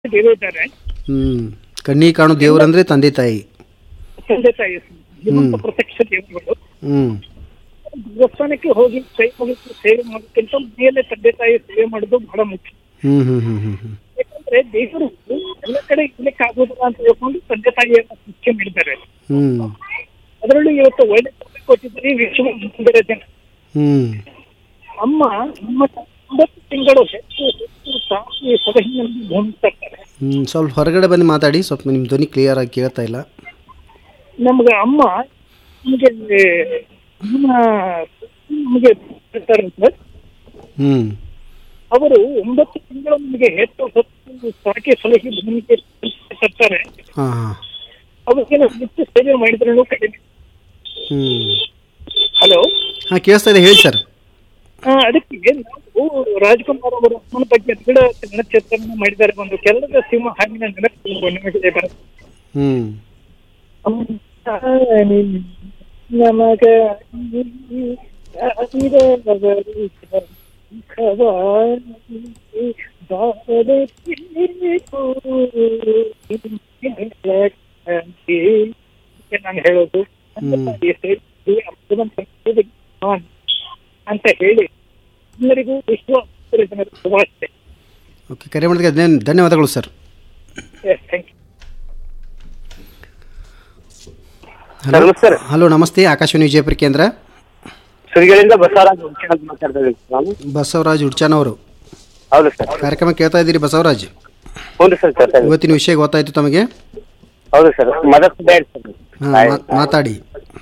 ದೇವರು ಇದ್ದಾರೆ ಹ್ಮ್ ಕಣ್ಣಿಗೆ ಕಾಣೋ ದೇವರಂದ್ರೆ ತಂದೆ ತಾಯಿ ತಂದೆ ತಾಯಿ ಜೀವಂತ ಪ್ರತ್ಯಕ್ಷ ದೇವರುಗಳು ಹ್ಮ್ ದೇವಸ್ಥಾನಕ್ಕೆ ಹೋಗಿ ಕೈ ಮುಗಿದು ಸೇವೆ ಮಾಡೋದಕ್ಕಿಂತ ಮೇಲೆ ತಂದೆ ತಾಯಿ ಸೇವೆ ಮಾಡೋದು ಬಹಳ ಮುಖ್ಯ ಹ್ಮ್ ಹ್ಮ್ ಹ್ಮ್ ಹ್ಮ್ ಹ್ಮ್ ಯಾಕಂದ್ರೆ ದೇವರು ಎಲ್ಲ ಕಡೆ ಇರ್ಲಿಕ್ಕೆ ಆಗೋದಿಲ್ಲ ಅಂತ ಹೇಳ್ಕೊಂಡು ತಂದೆ ತಾಯಿಯನ್ನ ಶಿಕ್ಷೆ ನೀಡಿದ್ದಾರೆ ಹ್ಮ್ ಅದರಲ್ಲೂ ಇವತ್ತು ಒಳ್ಳೆ ಮಕ್ಕಳು ಕೊಟ್ಟಿದ್ದಾರೆ ವಿಶ್ವ ಸುಂದರ ಜನ ಹ್ಮ್ ಅಮ್ಮ ನಮ್ಮ ಒಂಬತ್ತು ತಿಂಗಳು ಹೆಚ್ಚು ಹೆಚ್ಚು ಸಾಕಿ ಸೊಗಹಿನಲ್ಲಿ ಭೂಮಿ ತರ್ತಾರೆ ಹ್ಮ್ ಸ್ವಲ್ಪ ಹೊರಗಡೆ ಬಂದು ಮಾತಾಡಿ ಸ್ವಲ್ಪ ನಿಮ್ಮ ಧ್ವನಿ ಕ್ಲಿಯರ್ ಆಗಿ ಕೇಳ್ತಾ ಇಲ್ಲ ನಮ್ಗೆ ಅಮ್ಮ ನಮಗೆ ನಮ್ಮ ನಮಗೆ ಇರ್ತಾರೆ ಸರ್ ಹ್ಮ್ ಅವರು ಒಂಬತ್ತು ತಿಂಗಳು ನಮಗೆ ಹೆಚ್ಚು ಹೊತ್ತು ಸಾಕಿ ಸಲಹಿ ಭೂಮಿಗೆ ತರ್ತಾರೆ ಹಾ ಹಾ ಅವರಿಗೆ ನಾವು ಹೆಚ್ಚು ಸೇವೆ ಮಾಡಿದ್ರೂ ಕಡಿಮೆ ಹ್ಮ್ ಹಲೋ ಹಾ ಕೇಳಿಸ್ತಾ ಇದೆ ಹೇಳಿ ಸರ್ ಅದಕ್ಕೆ ನಾವು ರಾಜ್ಕುಮಾರ್ ಅವರ ಅಮ್ಮನ ಬಗ್ಗೆ ದೃಢ ಗಣಚಿತ್ರವನ್ನು ಮಾಡಿದ್ದಾರೆ ಒಂದು ಕೆಳದ ಸಿಂಹ ಹಾವಿನ ನೆನಪು ನಿಮಗೆ ಬರುತ್ತೆ ಹ್ಮ್ ನಮಗ ನಾನು ಹೇಳೋದು ಹ್ಮ್. ಅಂತ ಹೇಳಿ ಎಲ್ಲರಿಗೂ ವಿಶ್ವ ಜನರ ಶುಭಾಶಯ ಓಕೆ ಕರೆ ಮಾಡಿದ್ದಕ್ಕೆ ಧನ್ಯ- ಧನ್ಯವಾದಗಳು ಸರ್ ಥ್ಯಾಂಕ್ ಯು ಹಲೋ ನಮಸ್ಕಾರ. ಹಲೋ ನಮಸ್ತೆ ಆಕಾಶವಾಣಿ ವಿಜಯಪುರ ಕೇಂದ್ರ ಸುರಿಗಳಿಂದ ಬಸವರಾಜ್ ಹುಡ್ಕಿ ಅಂತ ಮಾತಾಡ್ತಾ ಇದ್ದೀನಿ ನಾನು ಬಸವರಾಜ್ ಉಡ್ಚಾನವರು ಹೌದು ಸರ್ ಕಾರ್ಯಕ್ರಮ ಕೇಳ್ತಾ ಇದ್ದೀರಿ ಬಸವರಾಜ್ ಹೌದು ಸರ್ ಸರ್ ಸರ್ ಇವತ್ತಿನ ವಿಷಯ ಗೊತ್ತಾಯ್ತು ತಮಗೆ ಹೌದು ಸರ್ ಮದರ್ ಡೇ ಸರ್ ಹಾ, ಮಾ- ಮಾತಾಡಿ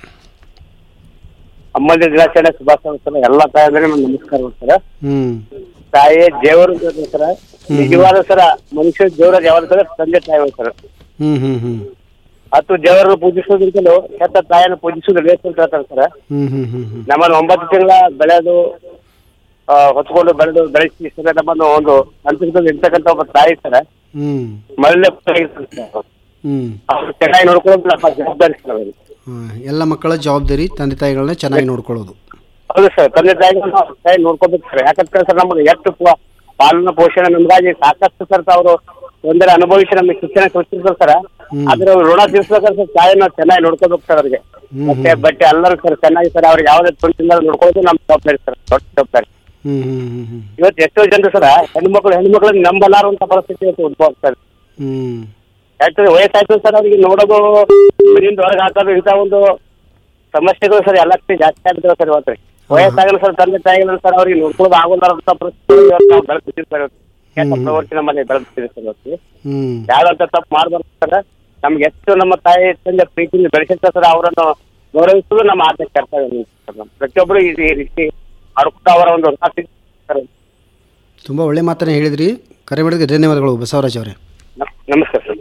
ಅಮ್ಮಲ್ಯ ದಿನಾಚರಣೆ ಶುಭಾಶಯ ಸರ್ ಎಲ್ಲ ತಾಯಂದ್ರೆ ನಮ್ಮ ನಮಸ್ಕಾರ ಸರ್ ಹ್ಮ್ ತಾಯಿ ದೇವರು ಸರ್ ನಿಜವಾದ ಸರ ಮನುಷ್ಯ ದೇವರ ಯಾವ್ದು ಸರ್ ತಂದೆ ತಾಯಿ ಸರ್ ಹ್ಮ್ ಹ್ಮ್ ಹ್ಮ್ ಹತ್ತು ದೇವರನ್ನು ಪೂಜಿಸೋದ್ರಿಂದಲೂ ಹೆತ್ತ ತಾಯಿಯನ್ನು ಪೂಜಿಸೋದು ಲೇಸ್ ಅಂತ ಹೇಳ್ತಾರೆ ಸರ್ ಹ್ಮ್ ಹ್ಮ್ ಹ್ಮ್ ಹ್ಮ್ ನಮ್ಮನ್ನು ಒಂಬತ್ತು ತಿಂಗಳ ಬೆಳೆದು ಆ, ಹೊತ್ಕೊಂಡು ಬೆಳೆದು ಬೆಳೆಸಿ ಸರ್ ನಮ್ಮನ್ನು ಒಂದು ಅಂತರ್ಗತದಲ್ಲಿ ಇರ್ತಕ್ಕಂಥ ಒಬ್ಬ ತಾಯಿ ಸರ್ ಹ್ಮ್ ಮಲ್ಲೆ ಹ್ಮ್ ಅವ್ರು ಚೆನ್ನಾಗಿ ನೋಡ್ಕೊಳ್ಳೋದು ನಮ್ಮ ಜವಾಬ್ದಾರಿ ಸರ್ ಅವ್ರಿಗೆ. ಹಾ, ಎಲ್ಲ ಮಕ್ಕಳ ಜವಾಬ್ದಾರಿ ತಂದೆ ತಾಯಿಗಳನ್ನ ಚೆನ್ನಾಗಿ ನೋಡ್ಕೊಳ್ಳೋದು ಹೌದು ಸರ್ ತಂದೆ ತಾಯಿಗಳನ್ನ ತಾಯಿ ನೋಡ್ಕೋಬೇಕು ಸರ್ ಯಾಕಂದ್ರೆ ಸರ್ ನಮಗೆ ಎಷ್ಟು ಪ- ಪಾಲನ ಪೋಷಣೆ ನಮಗಾಗಿ ಸಾಕಷ್ಟು ಸರ್ ಅವರು ತೊಂದರೆ ಅನುಭವಿಸಿ ನಮಗೆ ಶಿಕ್ಷಣ ಕಲಿಸಿರ್ತಾರೆ ಸರ್ ಹ್ಮ್. ಆದ್ರೆ ಅವ್ರು ಋಣ ತೀರ್ಸ್ಬೇಕಾದ್ರೆ ಸರ್ ತಾಯಿನ ಚೆನ್ನಾಗಿ ನೋಡ್ಕೋಬೇಕು ಸರ್ ಅವ್ರಿಗೆ ಹ್ಮ್, ಮತ್ತೆ ಹ್ಮ್. ಬಟ್ಟೆ ಎಲ್ಲರೂ ಸರ್ ಚೆನ್ನಾಗಿ ಸರ್ ಅವ್ರಿಗೆ ಯಾವುದೇ ತೊಂದರೆ ನೋಡ್ಕೊಳ್ಳೋದು ನಮ್ಮ ಜವಾಬ್ದಾರಿ ಸರ್ ದೊಡ್ಡ ಜವಾಬ್ದಾರಿ ಹ್ಮ್ ಹ್ಮ್ ಹ್ಮ್ ಹ್ಮ್ ಇವತ್ತು ಎಷ್ಟೋ ಜನರು ಸರ್ ಹೆಣ್ಮಕ್ಳು ಹೆಣ್ಮಕ್ಳನ್ನ ನಂಬಲಾರುವಂತ ಪರಿಸ್ಥಿತಿ ಇವತ್ತು ಉದ್ಭವ ಆಗ್ತದೆ ಹ್ಮ್ ಯಾಕಂದ್ರೆ ವಯಸ್ಸಾಯ್ತು ಸರ್ ಅವ್ರಿಗೆ ನೋಡೋದು ಮನೆಯಿಂದ ಹೊರಗೆ ಹಾಕೋದು ಇಂಥ ಒಂದು ಸಮಸ್ಯೆಗಳು ಸರ್ ಎಲ್ಲ ಕಡೆ ಜಾಸ್ತಿ ಆಗ್ತದೆ ಸರ್ ಇವತ್ತು ವಯಸ್ಸಾಗಲು ಸರ್ ತಂದೆ ತಾಯಿಗಳು ಸರ್ ಅವ್ರಿಗೆ ನೋಡ್ಕೊಳ್ಳೋದು ಆಗೋದಾರಂತ ಪರಿಸ್ಥಿತಿ ಇವತ್ತು ನಾವು ಬೆಳೆಸ್ತೀವಿ ಸರ್ ಇವತ್ತು ಕೆಟ್ಟ ಪ್ರವೃತ್ತಿ ನಮ್ಮಲ್ಲಿ ಬೆಳೆಸ್ತೀವಿ ಸರ್ ಇವತ್ತು ಹ್ಮ್ ಯಾವ್ದಂತ ತಪ್ಪು ಮಾಡಬಾರ್ದು ಸರ್ ನಮ್ಗೆ ಎಷ್ಟು ನಮ್ಮ ತಾಯಿ ತಂದೆ ಪ್ರೀತಿಯಿಂದ ಬೆಳೆಸಿರ್ತಾರೆ ಸರ್ ಅವರನ್ನು ಗೌರವಿಸುವುದು ನಮ್ಮ ಆದ್ಯ ಕರ್ತವ್ಯ ಸರ್ ನಮ್ಮ ಪ್ರತಿಯೊಬ್ಬರು ಈ ಈ ರೀತಿ ಮಾಡ್ಕೊತಾ ಅವರ ಒಂದು ಋಣ ತೀರ್ಸ್ತಾರೆ ಸರ್ ತುಂಬ ಒಳ್ಳೆ ಮಾತನ್ನ ಹೇಳಿದ್ರಿ ಕರೆ ಮಾಡಿದ್ದಕ್ಕೆ ಧನ್ಯವಾದಗಳು ಬಸವರಾಜ್ ಅವರೇ ನಮ್- ನಮಸ್ಕಾರ ಸರ್